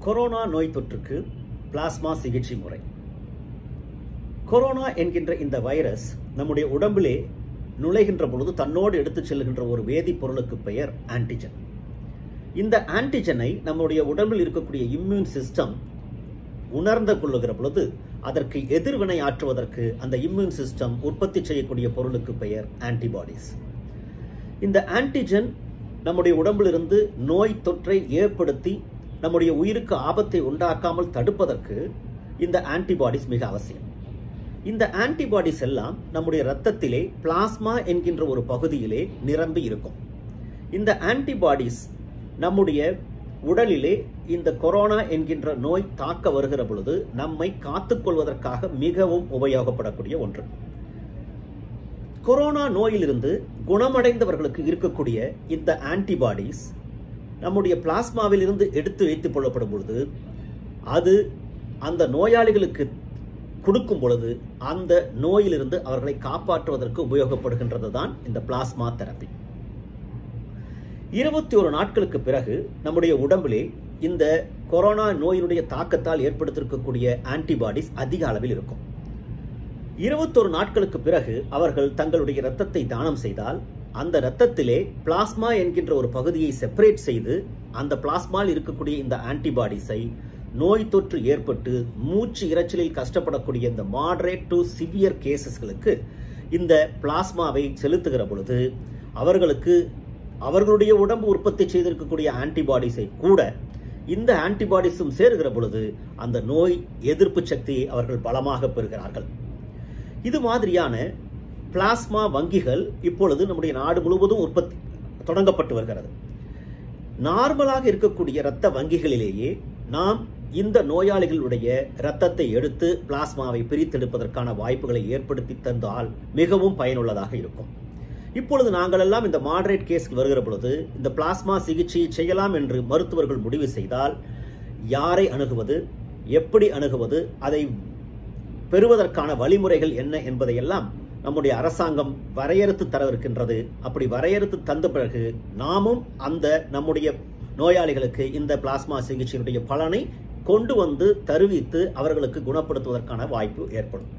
corona நோய் தொற்றுக்கு plasma சிகிச்சை முறை கொரோனா என்கின்ற இந்த வைரஸ் நம்முடைய உடம்பிலே நுழைகின்ற பொழுது தன்னோடு எடுத்துச் செல்கின்ற ஒரு வேதிப்பொருளுக்கு பெயர் ஆன்டிஜன் இந்த ஆன்டிஜனை நம்முடைய உடம்பில் இருக்கக்கூடிய இம்யூன் சிஸ்டம் உணர்ந்து கொள்ளுகிற பொழுது அதற்கு எதிர்வினை ஆற்றுவதற்கு அந்த இம்யூன் சிஸ்டம் உற்பத்தி செய்யக்கூடிய பொருளுக்கு பெயர் ஆன்டிபாடிஸ் இந்த ஆன்டிஜன் நம்முடைய உடம்பிலிருந்து நோய் தொற்றை ஏற்படுத்தி நம்முடைய உயிருக்கு ஆபத்தை உண்டாக்காமல் தடுப்பதற்கு இந்த ஆன்டிபாடிஸ் மிக அவசியம் இந்த ஆன்டிபாடிஸ் எல்லாம் நம்முடைய ரத்தத்திலே பிளாஸ்மா என்கின்ற ஒரு பகுதியிலே நிரம்பி இருக்கும் இந்த ஆன்டிபாடிஸ் நம்முடைய உடலிலே இந்த கொரோனா என்கின்ற நோய் தாக்க வருகிற பொழுது நம்மை காத்துக்கொள்வதற்காக மிகவும் உபயோகப்படக்கூடிய ஒன்று கொரோனா நோயிலிருந்து குணமடைந்தவர்களுக்கு இருக்கக்கூடிய இந்த ஆன்டிபாடிஸ் நம்முடைய பிளாஸ்மாவில் இருந்து எடுத்து வைத்துக் கொள்ளப்படும் பொழுது அது அந்த நோயாளிகளுக்கு கொடுக்கும் பொழுது அந்த நோயிலிருந்து அவர்களை காப்பாற்றுவதற்கு உபயோகப்படுகின்றது தான் இந்த பிளாஸ்மா தெரப்பி இருபத்தி ஒரு நாட்களுக்கு பிறகு நம்முடைய உடம்பிலே இந்த கொரோனா நோயினுடைய தாக்கத்தால் ஏற்படுத்தியிருக்கக்கூடிய ஆன்டிபாடிஸ் அதிக அளவில் இருக்கும் இருபத்தொரு நாட்களுக்கு பிறகு அவர்கள் தங்களுடைய இரத்தத்தை தானம் செய்தால் அந்த இரத்தத்திலே பிளாஸ்மா என்கின்ற ஒரு பகுதியை செப்பரேட் செய்து அந்த பிளாஸ்மாவில் இருக்கக்கூடிய இந்த ஆன்டிபாடிஸை நோய் தொற்று ஏற்பட்டு மூச்சு இரைச்சலில் கஷ்டப்படக்கூடிய இந்த மாடரேட் டு சிவியர் கேசஸ்களுக்கு இந்த பிளாஸ்மாவை செலுத்துகிற பொழுது அவர்களுக்கு அவர்களுடைய உடம்பு உற்பத்தி செய்திருக்கக்கூடிய ஆன்டிபாடிஸை கூட இந்த ஆன்டிபாடிஸும் சேருகிற பொழுது அந்த நோய் எதிர்ப்பு சக்தியை அவர்கள் பலமாக பெறுகிறார்கள் இது மாதிரியான பிளாஸ்மா வங்கிகள் இப்பொழுது நம்முடைய நாடு முழுவதும் உற்பத்தி தொடங்கப்பட்டு வருகிறது நார்மலாக இருக்கக்கூடிய இரத்த வங்கிகளிலேயே நாம் இந்த நோயாளிகளுடைய இரத்தத்தை எடுத்து பிளாஸ்மாவை பிரித்தெடுப்பதற்கான வாய்ப்புகளை ஏற்படுத்தி தந்தால் மிகவும் பயனுள்ளதாக இருக்கும் இப்பொழுது நாங்கள் எல்லாம் இந்த மாடரேட் கேஸ்க்கு வருகிற பொழுது இந்த பிளாஸ்மா சிகிச்சையை செய்யலாம் என்று மருத்துவர்கள் முடிவு செய்தால் யாரை அணுகுவது எப்படி அணுகுவது அதை பெறுவதற்கான வழிமுறைகள் என்ன என்பதையெல்லாம் நம்முடைய அரசாங்கம் வரையறுத்து தரவிருக்கின்றது அப்படி வரையறுத்து தந்த பிறகு நாமும் அந்த நம்முடைய நோயாளிகளுக்கு இந்த பிளாஸ்மா சிகிச்சையினுடைய பலனை கொண்டு வந்து தருவித்து அவர்களுக்கு குணப்படுத்துவதற்கான வாய்ப்பு ஏற்படும்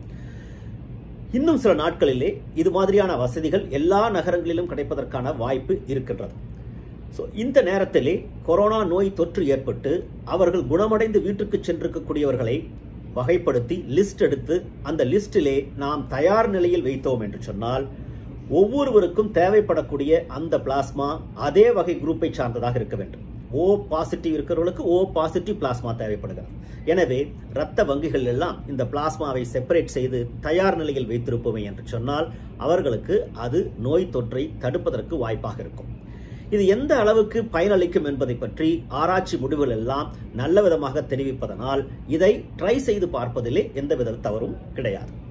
இன்னும் சில நாட்களிலே இது மாதிரியான வசதிகள் எல்லா நகரங்களிலும் கிடைப்பதற்கான வாய்ப்பு இருக்கின்றது ஸோ இந்த நேரத்திலே கொரோனா நோய் தொற்று ஏற்பட்டு அவர்கள் குணமடைந்து வீட்டுக்கு சென்றிருக்கக்கூடியவர்களை வகைப்படுத்தி லிஸ்ட் எடுத்து அந்த லிஸ்டிலே நாம் தயார் நிலையில் வைத்தோம் என்று சொன்னால் ஒவ்வொருவருக்கும் தேவைப்படக்கூடிய அந்த பிளாஸ்மா அதே வகை குரூப்பை சார்ந்ததாக இருக்க வேண்டும் ஓ பாசிட்டிவ் இருக்கிறவர்களுக்கு ஓ பாசிட்டிவ் பிளாஸ்மா தேவைப்படுகிறது எனவே இரத்த வங்கிகள் எல்லாம் இந்த பிளாஸ்மாவை செப்பரேட் செய்து தயார் நிலையில் வைத்திருப்போமே என்று சொன்னால் அவர்களுக்கு அது நோய் தொற்றை தடுப்பதற்கு வாய்ப்பாக இருக்கும் இது எந்த அளவுக்கு பயனளிக்கும் என்பதை பற்றி ஆராய்ச்சி முடிவுகள் எல்லாம் நல்ல விதமாக தெரிவிப்பதனால் இதை ட்ரை செய்து பார்ப்பதிலே எந்தவித தவறும் கிடையாது